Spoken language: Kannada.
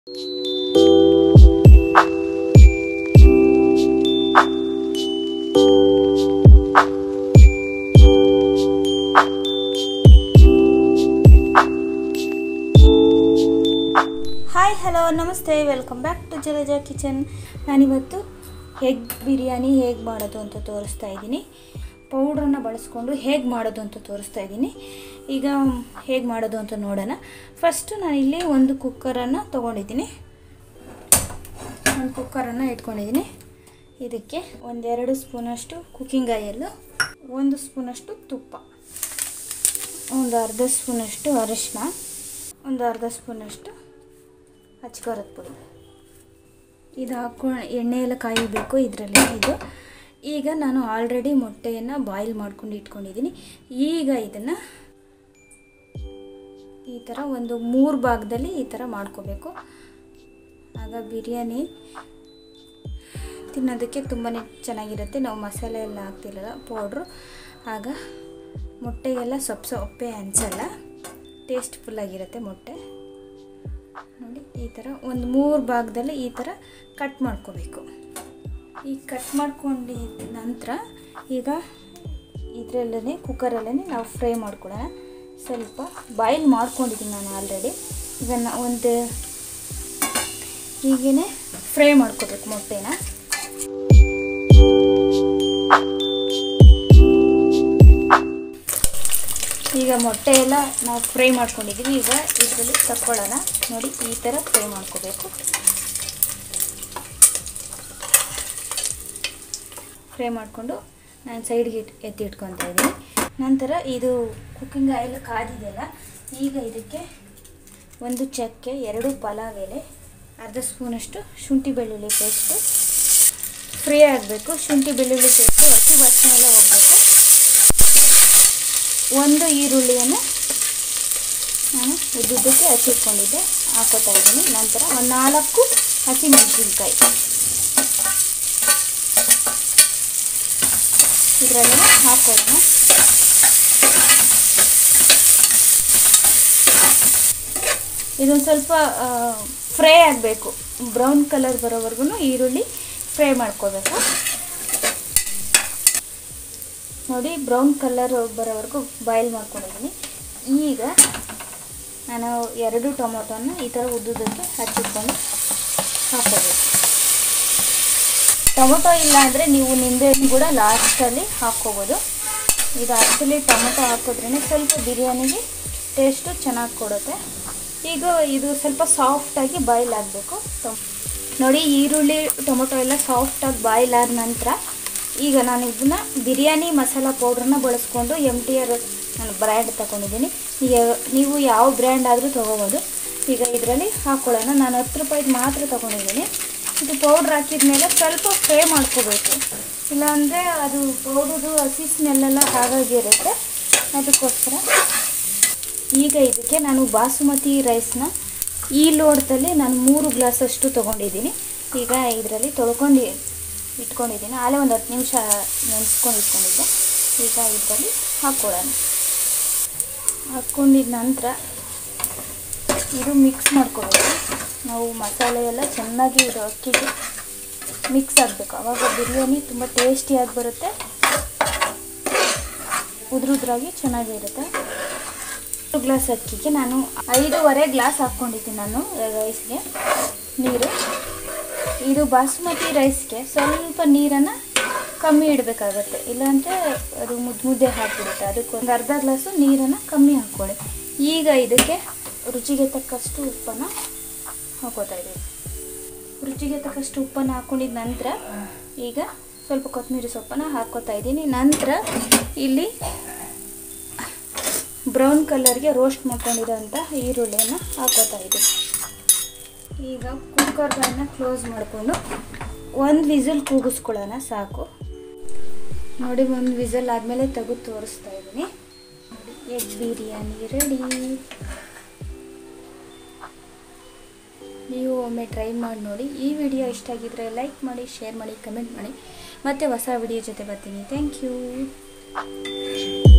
ಹಾಯ್ ಹಲೋ ನಮಸ್ತೆ welcome back to Jalaja kitchen ನಾನಿವತ್ತು ಎಗ್ ಬಿರಿಯಾನಿ ಹೇಗೆ ಮಾಡೋದು ಅಂತ ತೋರಿಸ್ತಾ ಇದ್ದೀನಿ ಪೌಡ್ರನ್ನು ಬಳಸ್ಕೊಂಡು ಹೇಗೆ ಮಾಡೋದು ಅಂತ ತೋರಿಸ್ತಾ ಇದ್ದೀನಿ ಈಗ ಹೇಗೆ ಮಾಡೋದು ಅಂತ ನೋಡೋಣ ಫಸ್ಟು ನಾನಿಲ್ಲಿ ಒಂದು ಕುಕ್ಕರನ್ನು ತೊಗೊಂಡಿದ್ದೀನಿ ಒಂದು ಕುಕ್ಕರನ್ನು ಇಟ್ಕೊಂಡಿದ್ದೀನಿ ಇದಕ್ಕೆ ಒಂದೆರಡು ಸ್ಪೂನಷ್ಟು ಕುಕ್ಕಿಂಗ್ ಆಯಲ್ಲು ಒಂದು ಸ್ಪೂನಷ್ಟು ತುಪ್ಪ ಒಂದು ಅರ್ಧ ಸ್ಪೂನಷ್ಟು ಅರಿಶಿನ ಒಂದು ಅರ್ಧ ಸ್ಪೂನಷ್ಟು ಹಚ್ಕೊರದ ಪುಡಿ ಇದು ಹಾಕೊಂಡು ಎಣ್ಣೆ ಎಲ್ಲ ಕಾಯಬೇಕು ಇದರಲ್ಲಿ ಇದು ಈಗ ನಾನು ಆಲ್ರೆಡಿ ಮೊಟ್ಟೆಯನ್ನು ಬಾಯ್ಲ್ ಮಾಡ್ಕೊಂಡು ಇಟ್ಕೊಂಡಿದ್ದೀನಿ ಈಗ ಇದನ್ನು ಈ ಥರ ಒಂದು ಮೂರು ಭಾಗದಲ್ಲಿ ಈ ಥರ ಮಾಡ್ಕೋಬೇಕು ಆಗ ಬಿರಿಯಾನಿ ತಿನ್ನೋದಕ್ಕೆ ತುಂಬಾ ಚೆನ್ನಾಗಿರುತ್ತೆ ನಾವು ಮಸಾಲೆ ಎಲ್ಲ ಹಾಕ್ತಿರಲ್ಲ ಪೌಡ್ರು ಆಗ ಮೊಟ್ಟೆಗೆಲ್ಲ ಸೊಪ್ಪು ಸೊಪ್ಪೆ ಅನಿಸಲ್ಲ ಟೇಸ್ಟ್ಫುಲ್ಲಾಗಿರುತ್ತೆ ಮೊಟ್ಟೆ ನೋಡಿ ಈ ಥರ ಒಂದು ಮೂರು ಭಾಗದಲ್ಲಿ ಈ ಥರ ಕಟ್ ಮಾಡ್ಕೋಬೇಕು ಈ ಕಟ್ ಮಾಡ್ಕೊಂಡಿದ್ದ ನಂತರ ಈಗ ಇದರಲ್ಲೇ ಕುಕ್ಕರಲ್ಲೇ ನಾವು ಫ್ರೈ ಮಾಡ್ಕೊಳ್ಳೋಣ ಸ್ವಲ್ಪ ಬಾಯ್ಲ್ ಮಾಡ್ಕೊಂಡಿದ್ದೀನಿ ನಾನು ಆಲ್ರೆಡಿ ಈಗ ನಾ ಒಂದು ಹೀಗೇ ಫ್ರೈ ಮಾಡ್ಕೋಬೇಕು ಮೊಟ್ಟೆನ ಈಗ ಮೊಟ್ಟೆ ಎಲ್ಲ ನಾವು ಫ್ರೈ ಮಾಡ್ಕೊಂಡಿದ್ದೀವಿ ಈಗ ಇದರಲ್ಲಿ ತಕ್ಕೊಳ್ಳೋಣ ನೋಡಿ ಈ ಥರ ಫ್ರೈ ಮಾಡ್ಕೋಬೇಕು ಫ್ರೈ ಮಾಡಿಕೊಂಡು ನಾನು ಸೈಡ್ಗೆ ಇಟ್ ಎತ್ತಿ ಇಟ್ಕೊತಾ ಇದ್ದೀನಿ ನಂತರ ಇದು ಕುಕ್ಕಿಂಗ್ ಆಯಿಲ್ ಕಾದಿದೆಯಲ್ಲ ಈಗ ಇದಕ್ಕೆ ಒಂದು ಚಕ್ಕೆ ಎರಡು ಪಲಾವ್ ಎಲೆ ಅರ್ಧ ಸ್ಪೂನಷ್ಟು ಶುಂಠಿ ಬೆಳ್ಳುಳ್ಳಿ ಪೇಸ್ಟು ಫ್ರೈ ಆಗಬೇಕು ಶುಂಠಿ ಬೆಳ್ಳುಳ್ಳಿ ಪೇಸ್ಟು ಹಸಿ ವಾಸನೆ ಎಲ್ಲ ಹೋಗಬೇಕು ಒಂದು ಈರುಳ್ಳಿಯನ್ನು ನಾನು ಉದ್ದುದ್ದಕ್ಕೆ ಹಚ್ಚಿಟ್ಕೊಂಡಿದ್ದೆ ಹಾಕೋತಾ ಇದ್ದೀನಿ ನಂತರ ಒಂದು ನಾಲ್ಕು ಹಸಿಮೆಣಸಿನ್ಕಾಯಿ ಇದರಲ್ಲೆಲ್ಲ ಹಾಕೊಳ್ಳೋಣ ಇದೊಂದು ಸ್ವಲ್ಪ ಫ್ರೈ ಆಗಬೇಕು ಬ್ರೌನ್ ಕಲರ್ ಬರೋವರೆಗೂ ಈರುಳ್ಳಿ ಫ್ರೈ ಮಾಡ್ಕೋಬೇಕು ನೋಡಿ ಬ್ರೌನ್ ಕಲರ್ ಬರೋವರೆಗೂ ಬಾಯ್ಲ್ ಮಾಡ್ಕೊಂಡಿದ್ದೀನಿ ಈಗ ನಾನು ಎರಡು ಟೊಮೊಟೊನ ಈ ಥರ ಉದ್ದುದಕ್ಕೆ ಹಚ್ಚಿಟ್ಕೊಂಡು ಹಾಕೋಬೇಕು ಟೊಮೊಟೊ ಇಲ್ಲ ಅಂದರೆ ನೀವು ನಿಂಬೆಹಣ್ಣು ಕೂಡ ಲಾಸ್ಟಲ್ಲಿ ಹಾಕ್ಕೋಬೋದು ಇದು ಆ್ಯಕ್ಚುಲಿ ಟೊಮೊಟೊ ಹಾಕಿದ್ರೇ ಸ್ವಲ್ಪ ಬಿರಿಯಾನಿಗೆ ಟೇಸ್ಟು ಚೆನ್ನಾಗಿ ಕೊಡುತ್ತೆ ಈಗ ಇದು ಸ್ವಲ್ಪ ಸಾಫ್ಟಾಗಿ ಬಾಯ್ಲ್ ಆಗಬೇಕು ನೋಡಿ ಈರುಳ್ಳಿ ಟೊಮೊಟೊ ಎಲ್ಲ ಸಾಫ್ಟಾಗಿ ಬಾಯ್ಲ್ ಆದ ನಂತರ ಈಗ ನಾನು ಇದನ್ನು ಬಿರಿಯಾನಿ ಮಸಾಲ ಪೌಡ್ರನ್ನ ಬಳಸ್ಕೊಂಡು ಎಮ್ ಟಿ ಆರ್ ನಾನು ಬ್ರ್ಯಾಂಡ್ ತಗೊಂಡಿದ್ದೀನಿ ಈಗ ನೀವು ಯಾವ ಬ್ರ್ಯಾಂಡ್ ಆದರೂ ತೊಗೋಬೋದು ಈಗ ಇದರಲ್ಲಿ ಹಾಕ್ಕೊಳ್ಳೋಣ ನಾನು ಹತ್ತು ರೂಪಾಯಿದು ಮಾತ್ರ ತೊಗೊಂಡಿದ್ದೀನಿ ಇದು ಪೌಡ್ರ್ ಹಾಕಿದ ಮೇಲೆ ಸ್ವಲ್ಪ ಫ್ರೈ ಮಾಡ್ಕೋಬೇಕು ಇಲ್ಲಾಂದರೆ ಅದು ಪೌಡ್ರದು ಹಸಿ ಸ್ಮೆಲ್ಲೆಲ್ಲ ಹಾಗಾಗಿರುತ್ತೆ ಅದಕ್ಕೋಸ್ಕರ ಈಗ ಇದಕ್ಕೆ ನಾನು ಬಾಸುಮತಿ ರೈಸ್ನ ಈ ಲೋಟದಲ್ಲಿ ನಾನು ಮೂರು ಗ್ಲಾಸಷ್ಟು ತೊಗೊಂಡಿದ್ದೀನಿ ಈಗ ಇದರಲ್ಲಿ ತೊಳ್ಕೊಂಡು ಇಟ್ಕೊಂಡಿದ್ದೀನಿ ಆಲೇ ಒಂದು ಹತ್ತು ನಿಮಿಷ ನೆನೆಸ್ಕೊಂಡು ಇಟ್ಕೊಂಡಿದ್ದೆ ಈಗ ಇದರಲ್ಲಿ ಹಾಕ್ಕೊಳ್ಳೋಣ ಹಾಕ್ಕೊಂಡಿದ ನಂತರ ಇದು ಮಿಕ್ಸ್ ಮಾಡ್ಕೋಬೇಕು ನಾವು ಮಸಾಲೆ ಎಲ್ಲ ಚೆನ್ನಾಗಿ ಇದು ಅಕ್ಕಿಗೆ ಮಿಕ್ಸ್ ಆಗಬೇಕು ಆವಾಗ ಬಿರಿಯಾನಿ ತುಂಬ ಟೇಸ್ಟಿಯಾಗಿ ಬರುತ್ತೆ ಉದ್ರುದ್ರಾಗಿ ಚೆನ್ನಾಗಿರುತ್ತೆ ಒಂದು ಗ್ಲಾಸ್ ಅಕ್ಕಿಗೆ ನಾನು ಐದೂವರೆ ಗ್ಲಾಸ್ ಹಾಕ್ಕೊಂಡಿದ್ದೀನಿ ನಾನು ರೈಸ್ಗೆ ನೀರು ಇದು ಬಾಸುಮತಿ ರೈಸ್ಗೆ ಸ್ವಲ್ಪ ನೀರನ್ನು ಕಮ್ಮಿ ಇಡಬೇಕಾಗತ್ತೆ ಇಲ್ಲಾಂದರೆ ಅದು ಮುದ್ದೆ ಮುದ್ದೆ ಹಾಕಿಬಿಡುತ್ತೆ ಅದಕ್ಕೆ ಒಂದು ಅರ್ಧ ಗ್ಲಾಸು ನೀರನ್ನು ಕಮ್ಮಿ ಹಾಕ್ಕೊಳ್ಳಿ ಈಗ ಇದಕ್ಕೆ ರುಚಿಗೆ ತಕ್ಕಷ್ಟು ಉಪ್ಪನ್ನು ಹಾಕೋತಾ ಇದ್ದೀವಿ ರುಚಿಗೆ ತಕ್ಕಷ್ಟು ಉಪ್ಪನ್ನು ಹಾಕ್ಕೊಂಡಿದ ನಂತರ ಈಗ ಸ್ವಲ್ಪ ಕೊತ್ತಂಬರಿ ಸೊಪ್ಪನ್ನು ಹಾಕ್ಕೋತಾ ಇದ್ದೀನಿ ನಂತರ ಇಲ್ಲಿ ಬ್ರೌನ್ ಕಲರ್ಗೆ ರೋಸ್ಟ್ ಮಾಡ್ಕೊಂಡಿರೋಂಥ ಈರುಳ್ಳಿಯನ್ನು ಹಾಕೋತಾ ಇದ್ದೀನಿ ಈಗ ಕುಕ್ಕರ್ಗಳನ್ನ ಕ್ಲೋಸ್ ಮಾಡಿಕೊಂಡು ಒಂದು ವಿಸಿಲ್ ಕೂಗಿಸ್ಕೊಳ್ಳೋಣ ಸಾಕು ನೋಡಿ ಒಂದು ವಿಸಲ್ ಆದಮೇಲೆ ತೆಗೆದು ತೋರಿಸ್ತಾ ಇದ್ದೀನಿ ಎಗ್ ಬಿರಿಯಾನಿ ರೆಡಿ ನೀವು ಒಮ್ಮೆ ಟ್ರೈ ಮಾಡಿ ನೋಡಿ ಈ ವಿಡಿಯೋ ಇಷ್ಟ ಆಗಿದ್ರೆ ಲೈಕ್ ಮಾಡಿ ಶೇರ್ ಮಾಡಿ ಕಮೆಂಟ್ ಮಾಡಿ ಮತ್ತೆ ಹೊಸ ವಿಡಿಯೋ ಜೊತೆ ಬರ್ತೀನಿ ಥ್ಯಾಂಕ್ ಯು